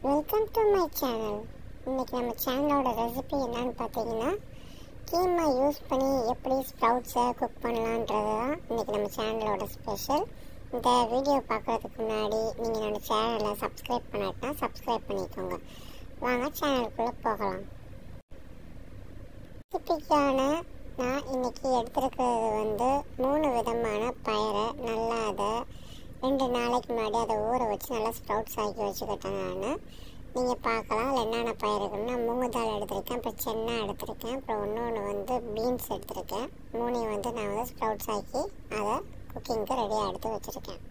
welcome to my channel இன்னைக்கு நம்ம சேனலோட ரெசிபி என்னன்னு பார்த்தீங்கன்னா கீமா யூஸ் பண்ணி எப்படி ஸ்ப்ரவுட்ஸை குக் பண்ணலான்றது தான் இன்னைக்கு நம்ம சேனலோட ஸ்பெஷல் இந்த வீடியோ பார்க்குறதுக்கு முன்னாடி நீங்கள் என்னோட சேனலை சப்ஸ்கிரைப் பண்ணாட்டினா சப்ஸ்கிரைப் பண்ணிக்கோங்க வாங்க சேனலுக்குள்ளே போகலாம் ரெசிபிக்கான நான் இன்னைக்கு எடுத்திருக்கிறது வந்து மூணு விதமான பயிரை நல்லா அதை ரெண்டு நாளைக்கு முன்னாடி அதை ஊற வச்சு நல்லா ஸ்ப்ரவுட்ஸ் ஆக்கி வச்சுக்கிட்டேன் நான் நீங்கள் பார்க்கலாம் அதில் என்னென்ன பயிர் இருக்குன்னா மூங்கு தால் எடுத்திருக்கேன் அப்புறம் சென்னா எடுத்திருக்கேன் அப்புறம் இன்னொன்று வந்து பீன்ஸ் எடுத்திருக்கேன் மூணையும் வந்து நான் வந்து ஸ்ப்ரவுட்ஸ் ஆக்கி அதை குக்கிங்க்கு ரெடியாக எடுத்து வச்சுருக்கேன்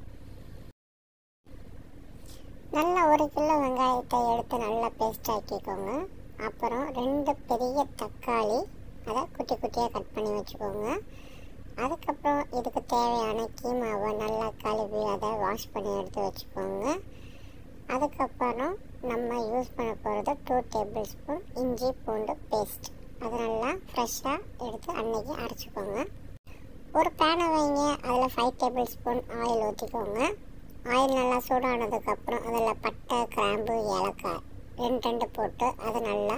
நல்லா ஒரு கிலோ வெங்காயத்தை எடுத்து நல்லா பேஸ்ட் ஆக்கிக்கோங்க அப்புறம் ரெண்டு பெரிய தக்காளி அதை குட்டி குட்டியாக கட் பண்ணி வச்சுக்கோங்க அதுக்கப்புறம் இதுக்கு தேவையான கீமாவை நல்லா கழுவி அதை வாஷ் பண்ணி எடுத்து வச்சுக்கோங்க அதுக்கப்புறம் நம்ம யூஸ் பண்ண போகிறது டூ டேபிள் ஸ்பூன் இஞ்சி பூண்டு பேஸ்ட் அது நல்லா ஃப்ரெஷ்ஷாக எடுத்து அன்னைக்கு அரைச்சிக்கோங்க ஒரு பேனை வைங்க அதில் ஃபைவ் டேபிள் ஸ்பூன் ஆயில் ஊற்றிக்கோங்க ஆயில் நல்லா சூடானதுக்கப்புறம் அதில் பட்டை கிராம்பு ஏலக்காய் ரெண்டு ரெண்டு போட்டு அதை நல்லா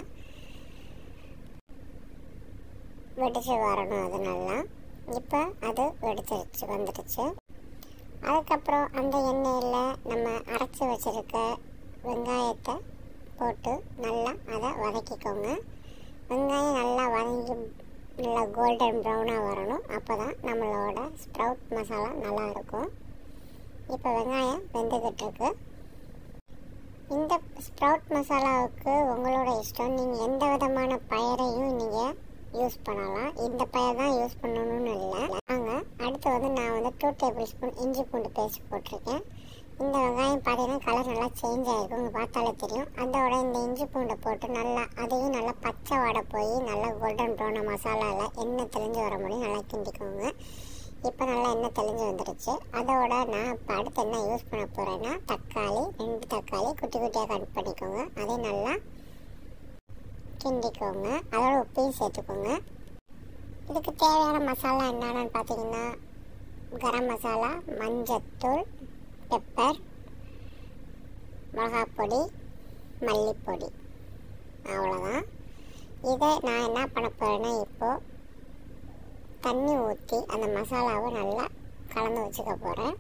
வெடிச்சு வரணும் அது நல்லா இப்போ அது வெடிச்சிருச்சு வந்துடுச்சு அதுக்கப்புறம் அந்த எண்ணெயில் நம்ம அரைச்சி வச்சுருக்க வெங்காயத்தை போட்டு நல்லா அதை வதக்கிக்கோங்க வெங்காயம் நல்லா வதங்கி நல்லா கோல்டன் ப்ரௌனாக வரணும் அப்போ தான் நம்மளோட ஸ்ப்ரவுட் மசாலா நல்லா இருக்கும் இப்போ வெங்காயம் வெந்துக்கிட்டு இருக்கு இந்த ஸ்ப்ரவுட் மசாலாவுக்கு உங்களோட இஷ்டம் நீங்கள் எந்த விதமான பயிரையும் நீங்கள் யூஸ் பண்ணலாம் இந்த பயிர் தான் யூஸ் பண்ணணும்னு இல்லை நாங்கள் அடுத்து வந்து நான் வந்து டூ டேபிள் ஸ்பூன் இஞ்சி பூண்டு பேஸ்ட் போட்டிருக்கேன் இந்த வெங்காயம் பார்த்தீங்கன்னா கலர் நல்லா சேஞ்ச் ஆகிருக்கும் உங்கள் பார்த்தாலே தெரியும் அதோட இந்த இஞ்சி பூண்டை போட்டு நல்லா அதையும் நல்லா பச்சை வடை போய் நல்லா கோல்டன் ப்ரௌன் மசாலாவில் எண்ணெய் தெளிஞ்சு வர முடியும் நல்லா கிண்டிக்கோங்க இப்போ நல்லா எண்ணெய் தெளிஞ்சு வந்துடுச்சு அதோட நான் இப்போ அடுத்து என்ன யூஸ் பண்ண போகிறேன்னா தக்காளி ரெண்டு தக்காளி குட்டி குட்டியாக கட் பண்ணிக்கோங்க அதையும் நல்லா கிண்டிக்கோங்க அதோட உப்பையும் சேர்த்துக்கோங்க இதுக்கு தேவையான மசாலா என்னென்னு பார்த்தீங்கன்னா கரம் மசாலா மஞ்சத்தூள் பெப்பர் மிளகாப்பொடி மல்லிப்பொடி அவ்வளோதான் இதை நான் என்ன பண்ண போகிறேன்னா இப்போது தண்ணி ஊற்றி அந்த மசாலாவை நல்லா கலந்து வச்சுக்க போகிறேன்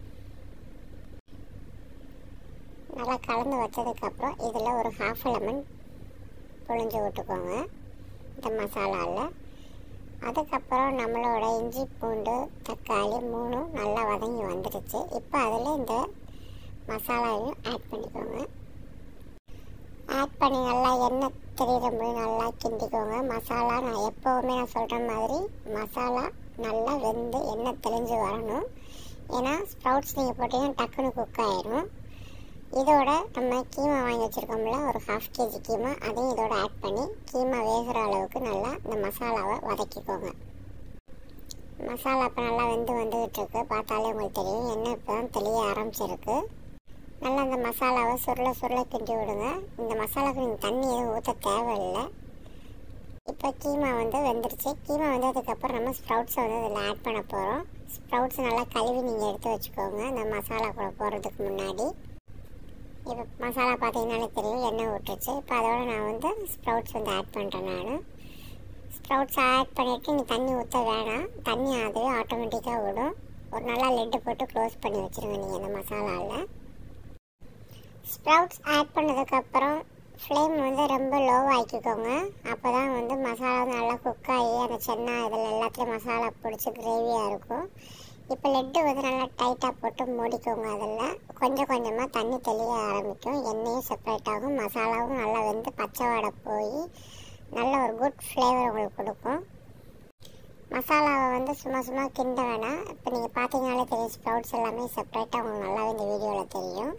நல்லா கலந்து வச்சதுக்கப்புறம் இதில் ஒரு ஹாஃப் லெமன் புழிஞ்சு விட்டுக்கோங்க இந்த மசாலாவில் அதுக்கப்புறம் நம்மளோட இஞ்சி பூண்டு தக்காளி மூணும் நல்லா வதங்கி வந்துடுச்சு இப்போ அதில் இந்த மசாலாவையும் ஆட் பண்ணிக்கோங்க ஆட் பண்ணி நல்லா எண்ணெய் தெரியுற போது நல்லா கிண்டிக்கோங்க மசாலா நான் எப்போவுமே நான் சொல்கிற மாதிரி மசாலா நல்லா வெந்து எண்ணெய் தெளிஞ்சு வரணும் ஏன்னா ஸ்ப்ரவுட்ஸ் நீங்கள் போட்டீங்கன்னா டக்குன்னு குக் ஆயிடும் இதோட நம்ம கீமா வாங்கி வச்சுருக்கோம்ல ஒரு ஹாஃப் கேஜி கீமா அதையும் இதோட ஆட் பண்ணி கீமா வேகிற அளவுக்கு நல்லா இந்த மசாலாவை வதக்கிக்கோங்க மசாலா இப்போ நல்லா வெந்து வந்துக்கிட்டு இருக்கு பார்த்தாலே உங்களுக்கு தெரியும் எண்ணெய் இப்போ தான் தெளிய ஆரம்பிச்சிருக்கு நல்லா இந்த மசாலாவை சுருள சுருள கிண்டி விடுங்க இந்த மசாலாவுக்கு நீங்கள் தண்ணி எதுவும் ஊற்ற தேவையில்லை இப்போ கீமா வந்து வெந்துருச்சு கீமா வந்ததுக்கப்புறம் நம்ம ஸ்ப்ரவுட்ஸை வந்து இதில் ஆட் பண்ண போகிறோம் ஸ்ப்ரவுட்ஸ் நல்லா கழுவி நீங்கள் எடுத்து வச்சுக்கோங்க இந்த மசாலா கூட போடுறதுக்கு முன்னாடி இப்போ மசாலா பார்த்தீங்கன்னாலே தெரியும் எண்ணெய் விட்டுருச்சு இப்போ அதோட நான் வந்து ஸ்ப்ரவுட்ஸ் வந்து ஆட் பண்ணுறேன் நான் ஸ்ப்ரவுட்ஸ் ஆட் பண்ணிவிட்டு நீ தண்ணி ஊற்ற வேணாம் தண்ணி அதுவே ஆட்டோமேட்டிக்காக விடும் ஒரு நல்லா லெட்டு போட்டு க்ளோஸ் பண்ணி வச்சுருங்க நீங்கள் இந்த மசாலாவில் ஸ்ப்ரவுட்ஸ் ஆட் பண்ணதுக்கப்புறம் ஃப்ளேம் வந்து ரொம்ப லோவாக்கிக்கோங்க அப்போ தான் வந்து மசாலா நல்லா குக் ஆகி அந்த சென்னா இதில் எல்லாத்துலேயும் மசாலா பிடிச்சி கிரேவியாக இருக்கும் இப்போ லெட்டு வந்து நல்லா டைட்டாக போட்டு மூடிக்கோங்க அதில் கொஞ்சம் கொஞ்சமாக தண்ணி தெளிய ஆரம்பிக்கும் எண்ணெயும் செப்பரேட் ஆகும் மசாலாவும் நல்லா வெந்து பச்சை வடை போய் நல்ல ஒரு குட் ஃப்ளேவர் உங்களுக்கு கொடுக்கும் மசாலாவை வந்து சும்மா சும்மா கிண்ட வேணாம் இப்போ நீங்கள் பார்த்தீங்கனாலே தெரியும் ஸ்ப்ரவுட்ஸ் எல்லாமே செப்பரேட்டாக உங்களுக்கு நல்லாவே இந்த வீடியோவில் தெரியும்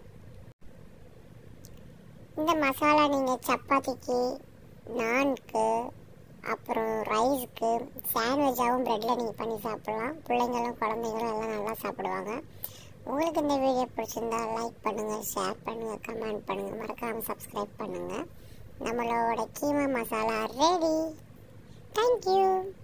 இந்த மசாலா நீங்கள் சப்பாத்திக்கு நான்க்கு அப்புறம் ரைஸ்க்கு சாண்ட்விச்சாகவும் ப்ரெட்டில் நீங்கள் பண்ணி சாப்பிட்லாம் பிள்ளைங்களும் குழந்தைங்களும் எல்லாம் நல்லா சாப்பிடுவாங்க உங்களுக்கு இந்த வீடியோ பிடிச்சிருந்தா லைக் பண்ணுங்கள் ஷேர் பண்ணுங்கள் கமெண்ட் பண்ணுங்கள் மறக்காமல் சப்ஸ்கிரைப் பண்ணுங்கள் நம்மளோட கீமா மசாலா ரெடி தேங்க்யூ